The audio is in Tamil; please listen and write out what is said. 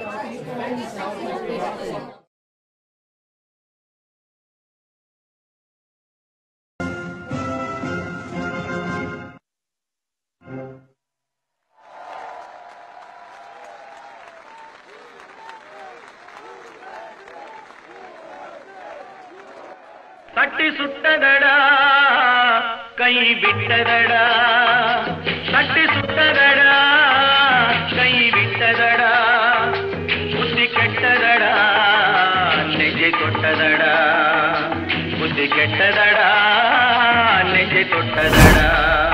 தட்டி சுட்டதடா கை விட்டதடா தட்டி சுட்டதடா கை விட்டதடா புத்தி கெட்டதடா நெஞ்சை தொட்டதடா புத்தி கெட்டதடா நெஞ்சை தொட்டதடா